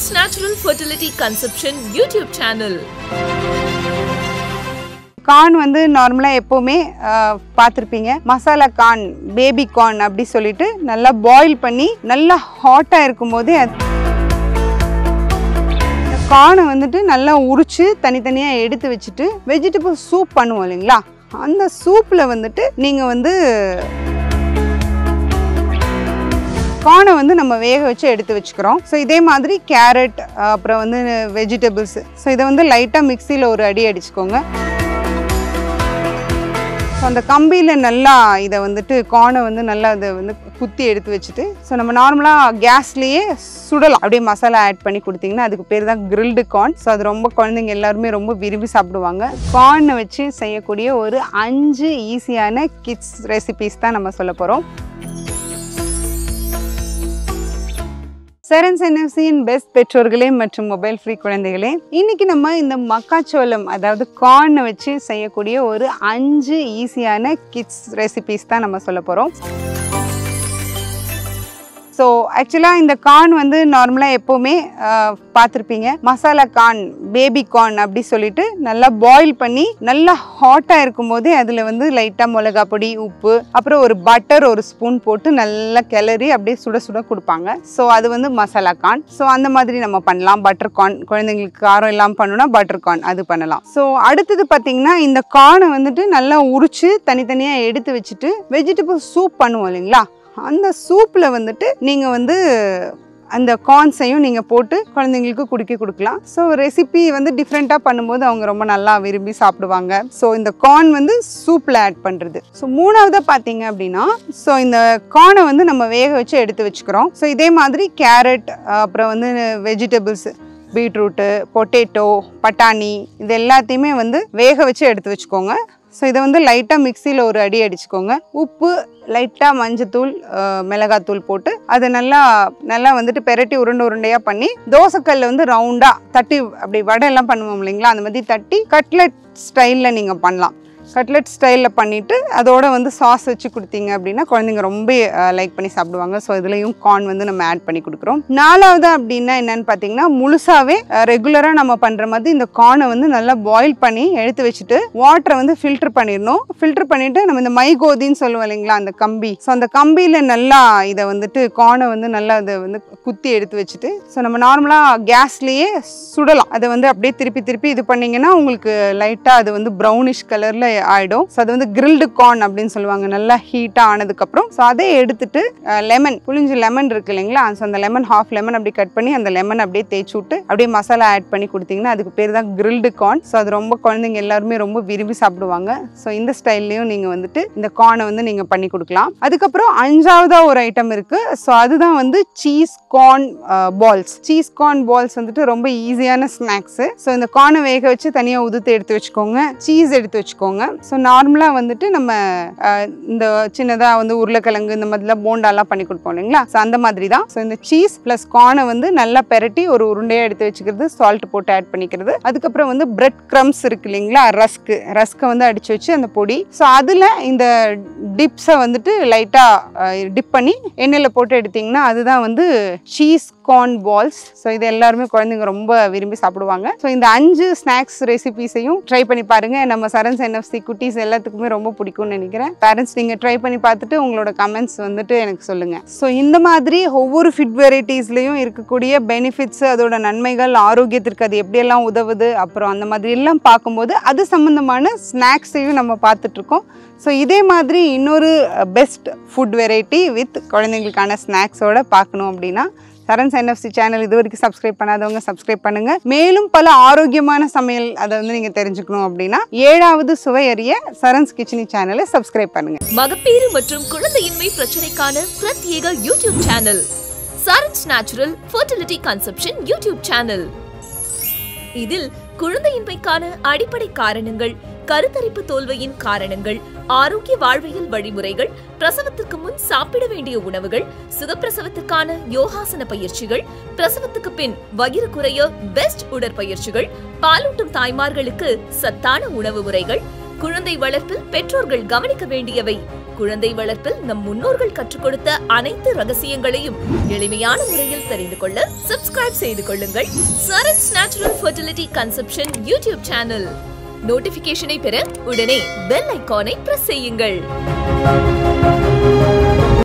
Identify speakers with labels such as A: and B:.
A: Science Natural Fertility Conception YouTube channel.
B: Corn வந்து நார்மலாக எப்போவுமே பார்த்துருப்பீங்க மசாலா கார்ன் பேபி கார்ன் அப்படி சொல்லிட்டு நல்லா பாயில் பண்ணி நல்லா ஹாட்டாக இருக்கும்போதே அது கார்னை வந்துட்டு நல்லா உரிச்சு தனித்தனியாக எடுத்து வச்சுட்டு வெஜிடபிள் சூப் பண்ணுவோம் இல்லைங்களா அந்த சூப்பில் வந்துட்டு நீங்கள் வந்து கார்னை வந்து நம்ம வேக வச்சு எடுத்து வச்சுக்கிறோம் ஸோ இதே மாதிரி கேரட் அப்புறம் வந்து வெஜிடபிள்ஸ் ஸோ இதை வந்து லைட்டாக மிக்சியில் ஒரு அடி அடிச்சுக்கோங்க ஸோ அந்த கம்பியில் நல்லா இதை வந்துட்டு கார்னை வந்து நல்லா அதை வந்து குத்தி எடுத்து வச்சுட்டு ஸோ நம்ம நார்மலாக கேஸ்லேயே சுடலாம் அப்படியே மசாலா ஆட் பண்ணி கொடுத்தீங்கன்னா அதுக்கு பேர் தான் கிரில்டு கார்ன் ஸோ அது ரொம்ப குழந்தைங்க எல்லாருமே ரொம்ப விரும்பி சாப்பிடுவாங்க கார்னை வச்சு செய்யக்கூடிய ஒரு அஞ்சு ஈஸியான கிட்ஸ் ரெசிபீஸ் தான் நம்ம சொல்ல போகிறோம் செரன்ஸ் என்எஃப்சியின் பெஸ்ட் பெற்றோர்களே மற்றும் மொபைல் ஃப்ரீ குழந்தைகளே இன்னைக்கு நம்ம இந்த மக்காச்சோளம் அதாவது கார்னை வச்சு செய்யக்கூடிய ஒரு அஞ்சு ஈஸியான கிட்ஸ் ரெசிபீஸ் தான் நம்ம சொல்ல போகிறோம் ஸோ ஆக்சுவலாக இந்த கார்ன் வந்து நார்மலாக எப்போவுமே பார்த்துருப்பீங்க மசாலா கார்ன் பேபி கார்ன் அப்படி சொல்லிட்டு நல்லா பாயில் பண்ணி நல்லா ஹாட்டாக இருக்கும்போதே அதில் வந்து லைட்டாக மிளகா பொடி உப்பு அப்புறம் ஒரு பட்டர் ஒரு ஸ்பூன் போட்டு நல்லா கிளறி அப்படியே சுட சுட கொடுப்பாங்க ஸோ அது வந்து மசாலா கார்ன் ஸோ அந்த மாதிரி நம்ம பண்ணலாம் பட்டர் கார்ன் குழந்தைங்களுக்கு காரம் இல்லாமல் பண்ணணும்னா பட்டர் கார்ன் அது பண்ணலாம் ஸோ அடுத்தது பார்த்தீங்கன்னா இந்த கார்னை வந்துட்டு நல்லா உரிச்சு தனித்தனியாக எடுத்து வச்சுட்டு வெஜிடபிள் சூப் பண்ணுவோம் இல்லைங்களா அந்த சூப்பில் வந்துட்டு நீங்கள் வந்து அந்த கார்ன்ஸையும் நீங்கள் போட்டு குழந்தைங்களுக்கு குடிக்க கொடுக்கலாம் ஸோ ரெசிபி வந்து டிஃப்ரெண்ட்டாக பண்ணும்போது அவங்க ரொம்ப நல்லா விரும்பி சாப்பிடுவாங்க ஸோ இந்த கார்ன் வந்து சூப்பில் ஆட் பண்ணுறது ஸோ மூணாவதாக பார்த்தீங்க அப்படின்னா ஸோ இந்த கார்னை வந்து நம்ம வேக வச்சு எடுத்து வச்சுக்கிறோம் ஸோ இதே மாதிரி கேரட் அப்புறம் வந்து வெஜிடபிள்ஸ் பீட்ரூட்டு பொட்டேட்டோ பட்டாணி இது எல்லாத்தையுமே வந்து வேக வச்சு எடுத்து வச்சுக்கோங்க ஸோ இதை வந்து லைட்டாக மிக்சியில் ஒரு அடி அடிச்சுக்கோங்க உப்பு லைட்டாக மஞ்சத்தூள் அஹ், மிளகாத்தூள் போட்டு அதை நல்லா நல்லா வந்துட்டு பெரட்டி உருண்டை உருண்டையாக பண்ணி தோசைக்கல்ல வந்து ரவுண்டாக தட்டி அப்படி வடை எல்லாம் பண்ணுவோம் இல்லைங்களா அந்த மாதிரி தட்டி கட்லெட் ஸ்டைலில் நீங்கள் பண்ணலாம் கட்லெட் ஸ்டைலில் பண்ணிவிட்டு அதோட வந்து சாஸ் வச்சு கொடுத்தீங்க அப்படின்னா குழந்தைங்க ரொம்ப லைக் பண்ணி சாப்பிடுவாங்க ஸோ இதுலேயும் கார்ன் வந்து நம்ம ஆட் பண்ணி கொடுக்குறோம் நாலாவது அப்படின்னா என்னன்னு பார்த்தீங்கன்னா முழுசாவே ரெகுலராக நம்ம பண்ணுற மாதிரி இந்த கார்னை வந்து நல்லா பாயில் பண்ணி எடுத்து வச்சுட்டு வாட்டரை வந்து ஃபில்டர் பண்ணிடணும் ஃபில்டர் பண்ணிவிட்டு நம்ம இந்த மை கோதின்னு சொல்லுவோம் இல்லைங்களா அந்த கம்பி ஸோ அந்த கம்பியில் நல்லா இதை வந்துட்டு கார்னை வந்து நல்லா அதை வந்து குத்தி எடுத்து வச்சுட்டு ஸோ நம்ம நார்மலாக கேஸ்லேயே சுடலாம் அதை வந்து அப்படியே திருப்பி திருப்பி இது பண்ணிங்கன்னா உங்களுக்கு லைட்டாக அது வந்து ப்ரௌனிஷ் கலரில் ஆகிடும் ஸோ அது வந்து கிரில்டு கார்ன் அப்படின்னு சொல்லுவாங்க நல்லா ஹீட்டாக ஆனதுக்கப்புறம் ஸோ அதை எடுத்துட்டு லெமன் புளிஞ்சு லெமன் இருக்கு இல்லைங்களா ஸோ அந்த லெமன் ஹாஃப் லெமன் அப்படி கட் பண்ணி அந்த லெமன் அப்படியே தேய்ச்சி விட்டு அப்படியே மசாலா ஆட் பண்ணி கொடுத்தீங்கன்னா அதுக்கு பேர் தான் கிரில்டு கார்ன் ஸோ அது ரொம்ப குழந்தைங்க எல்லாருமே ரொம்ப விரும்பி சாப்பிடுவாங்க ஸோ இந்த ஸ்டைல்லையும் நீங்கள் வந்துட்டு இந்த கார்னை வந்து நீங்கள் பண்ணி கொடுக்கலாம் அதுக்கப்புறம் அஞ்சாவதா ஒரு ஐட்டம் இருக்கு ஸோ அதுதான் வந்து cheese corn balls cheese corn balls வந்துட்டு ரொம்ப ஈஸியான ஸ்நாக்ஸு ஸோ இந்த கார்னை வேக வச்சு தனியாக உதுத்து எடுத்து வச்சுக்கோங்க சீஸ் எடுத்து வச்சுக்கோங்க ஸோ நார்மலாக வந்துட்டு நம்ம அஹ், இந்த சின்னதாக வந்து உருளைக்கிழங்கு இந்த மாதிரிலாம் போண்டாலாம் பண்ணி கொடுப்போம் இல்லைங்களா ஸோ அந்த மாதிரி தான் ஸோ இந்த சீஸ் ப்ளஸ் கார்னை வந்து நல்லா பெரட்டி ஒரு உருண்டையாக எடுத்து வச்சுக்கிறது சால்ட் போட்டு ஆட் பண்ணிக்கிறது அதுக்கப்புறம் வந்து பிரெட் க்ரம்ஸ் இருக்கு இல்லைங்களா ரஸ்க்கு ரஸ்க்கை வந்து அடிச்சு வச்சு அந்த பொடி ஸோ அதில் இந்த டிப்ஸை வந்துட்டு லைட்டாக டிப் பண்ணி எண்ணெயில் போட்டு எடுத்தீங்கன்னா அதுதான் வந்து சீஸ் கார்ன் பால்ஸ் ஸோ இது எல்லாருமே குழந்தைங்க ரொம்ப விரும்பி சாப்பிடுவாங்க ஸோ இந்த அஞ்சு ஸ்நாக்ஸ் ரெசிபீஸையும் ட்ரை பண்ணி பாருங்க நம்ம சரன்ஸ் என்எஃப்சி குட்டீஸ் எல்லாத்துக்குமே ரொம்ப பிடிக்கும்னு நினைக்கிறேன் பேரண்ட்ஸ் நீங்கள் ட்ரை பண்ணி பார்த்துட்டு உங்களோட கமெண்ட்ஸ் வந்துட்டு எனக்கு சொல்லுங்க ஸோ இந்த மாதிரி ஒவ்வொரு ஃபிட் வெரைட்டிஸ்லையும் இருக்கக்கூடிய பெனிஃபிட்ஸ் அதோட நன்மைகள் ஆரோக்கியத்திற்கு அது எப்படியெல்லாம் உதவுது அப்புறம் அந்த மாதிரி எல்லாம் பார்க்கும்போது அது சம்மந்தமான ஸ்நாக்ஸையும் நம்ம பார்த்துட்டு இருக்கோம் ஸோ இதே மாதிரி இன்னொரு பெஸ்ட் ஃபுட் வெரைட்டி வித் குழந்தைங்களுக்கான ஸ்நாக்ஸோட பார்க்கணும் அப்படின்னா சரன்ஸ் என்எஃப்சி சேனல் இது வரைக்கும் சப்ஸ்கிரைப் பண்ணாதவங்க சப்ஸ்கிரைப் பண்ணுங்க மேலும் பல ஆரோக்கியமான சமையல் அதை வந்து நீங்க தெரிஞ்சுக்கணும் அப்படின்னா ஏழாவது சுவை அறிய சரன்ஸ் கிச்சனி சேனலை சப்ஸ்கிரைப் பண்ணுங்க
A: மகப்பேறு மற்றும் குழந்தையின்மை பிரச்சனைக்கான பிரத்யேக YouTube channel Saran's natural fertility conception YouTube channel இதில் குழந்தையின்மைக்கான அடிப்படை காரணங்கள் கருத்தரிப்பு தோல்வியின் காரணங்கள் ஆரோக்கிய வாழ்வியல் வழிமுறைகள் பிரசவத்துக்கு முன் சாப்பிட வேண்டிய உணவுகள் சுகப்பிரசவத்துக்கான யோகாசன பயிற்சிகள் பிரசவத்துக்கு பின் வயிறு குறைய பெஸ்ட் உடற்பயிற்சிகள் பாலூட்டும் தாய்மார்களுக்கு சத்தான உணவு முறைகள் குழந்தை வளர்ப்பில் பெற்றோர்கள் கவனிக்க வேண்டியவை குழந்தை வளர்ப்பில் நம் முன்னோர்கள் கற்றுக் கொடுத்த அனைத்து ரகசியங்களையும் எளிமையான முறையில் தெரிந்து கொள்ள சப்ஸ்கிரைப் செய்து கொள்ளுங்கள் Saran's natural fertility conception YouTube channel நோட்டிபிகேஷனை பெற உடனே பெல் ஐகானை பிரஸ் செய்யுங்கள்